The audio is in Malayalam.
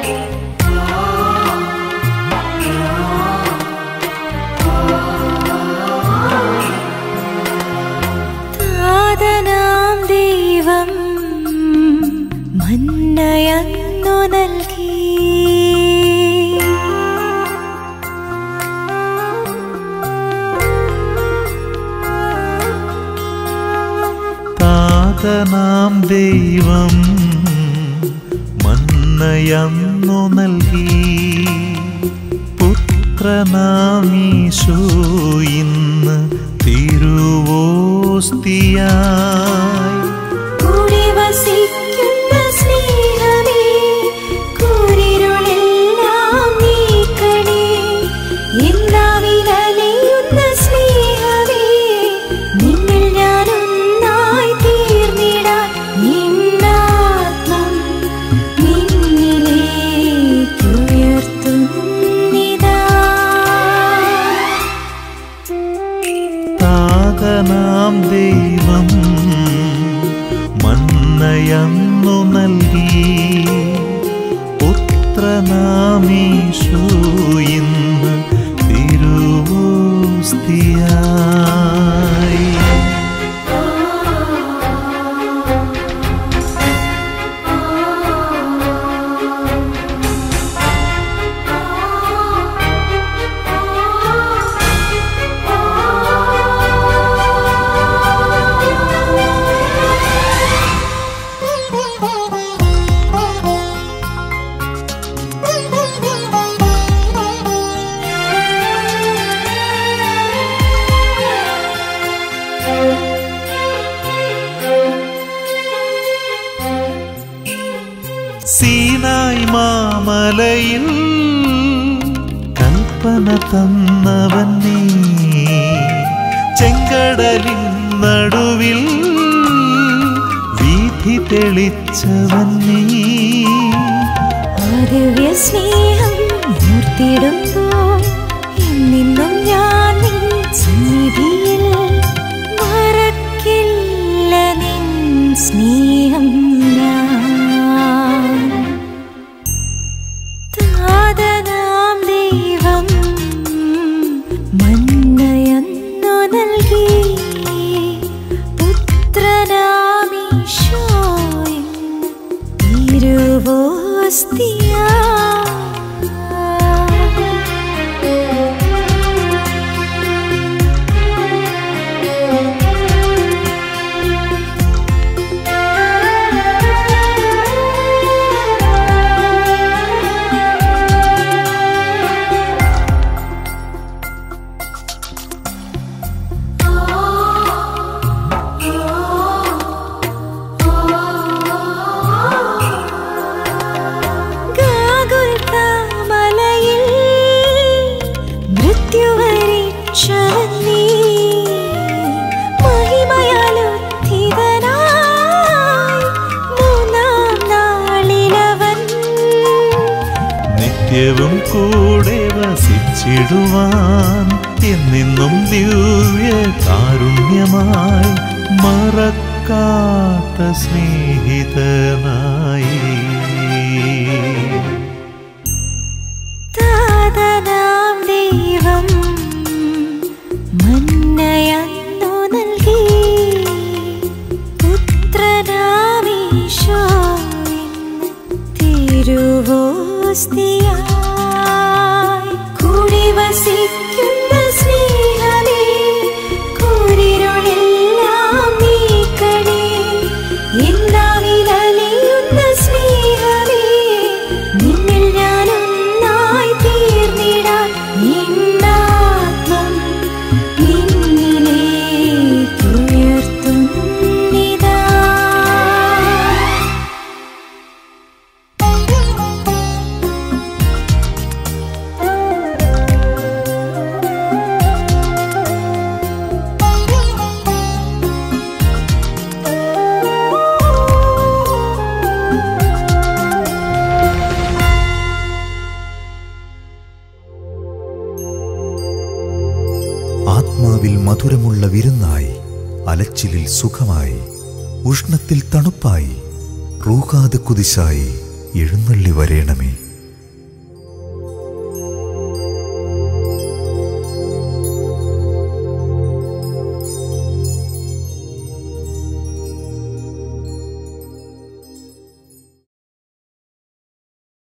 താതനാം ദൈവം മന്നയന്നു നൽകി താതനാം ദൈവം മന്നയന്നു നൽകി പുത്രനാമീശോ ഇന്ന് തിരുവോസ്തിയായി കൂടി വസിക്കുന്ന സ്നേഹമേ കൂരിരുളെല്ലാം നീക്കണേ എന്നാവിലലിയുന്ന സ്നേഹമേ നിങ്ങൾ ഞാനൊന്നായി തീർന്നിടാൻ എന്നാത്മം നിന്നിലേക്കുയർത്തുന്നിതാ താതനാം ദൈവം മന്നയന്നു നൽകി പുത്രനാമീശോ ഇന്ന് തിരുവോസ്തിയായി സീനായ് മാമലയിൽ കൽപ്പന തന്നവൻ നീ ചെങ്കടലിൻ നടുവിൽ വീഥി തെളിച്ചവൻ നീ ദിവ്യ സ്നേഹം മൂർത്തിടുമ്പോൾ എന്നെന്നും ഞാൻ നിൻ സന്നിധിയിൽ മറക്കില്ല നിൻ സ്നേഹം ഞാൻ താതനാം ദൈവം മന്നയന്നു നൽകി പുത്രനാമീശോയിൽ തിരുവോസ്തിയാ ഗാഗുൽത്താമലയിൽ മൃത്യുവരിച്ചവൻ നീ. മഹിമയാലുദ്ധിതനായി മൂന്നാം നാളിലവൻ നിത്യവും കൂടെ വസിച്ചിടുവാൻ എന്നെന്നും ദിവ്യ കാരുണ്യമായി മറക്കാത്ത സ്നേഹിതനായി താതനാം ദൈവം മന്നയന്നു നൽകി പുത്രനാമീശോയിൻ തിരുവോസ്തിയായി കൂടി വസിക്കുന്ന സ്നേഹമേ കൂരിരുളെല്ലാം നീക്കണേ എന്നാവിലലിയുന്ന സ്നേഹമേ നിന്നിൽ ഞാനൊന്നായി തീർന്നിടാൻ എന്നാത്മം നിന്നിലേക്കുയർത്തുന്നിതാ ആത്മാവിൽ മധുരമുള്ള വിരുന്നായി അലച്ചിലിൽ സുഖമായി ഉഷ്ണത്തിൽ തണുപ്പായി റൂഹാത് കുതിശായി എഴുന്നള്ളി വരേണമേ